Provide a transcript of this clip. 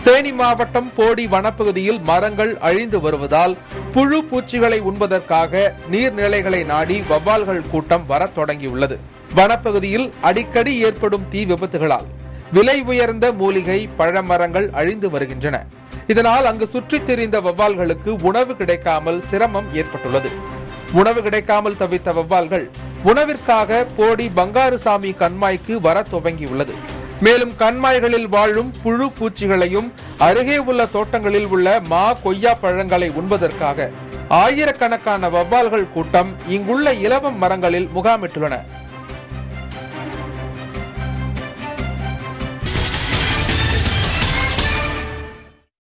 தேனி மாவட்டம் போடி வனப்பகுதியில் மரங்கள் அழிந்து வருவதால் புழு பூச்சிகளை உண்பதற்காக நீர்நிலைகளை நாடி வவ்வால்கள் கூட்டம் வரத் தொடங்கியுள்ளது வனப்பகுதியில் அடிக்கடி ஏற்படும் தீ விபத்துகளால் விலை உயர்ந்த மூலிகை பழமரங்கள் அழிந்து வருகின்றன இதனால் அங்கு சுற்றித் திரிந்த வவ்வால்களுக்கு உணவு கிடைக்காமல் சிரமம் ஏற்பட்டுள்ளது உணவு கிடைக்காமல் தவித்த வவ்வால்கள் உணவிற்காக போடி பங்காருசாமி கண்மாய்க்கு வர துவங்கியுள்ளது மேலும் கண்மாய்களில் வாழும் புழு பூச்சிகளையும் அருகே உள்ள தோட்டங்களில் உள்ள மா கொய்யா பழங்களை உண்பதற்காக ஆயிரக்கணக்கான வவ்வால்கள் கூட்டம் இங்குள்ள இலவம் மரங்களில் முகாமிட்டுள்ளன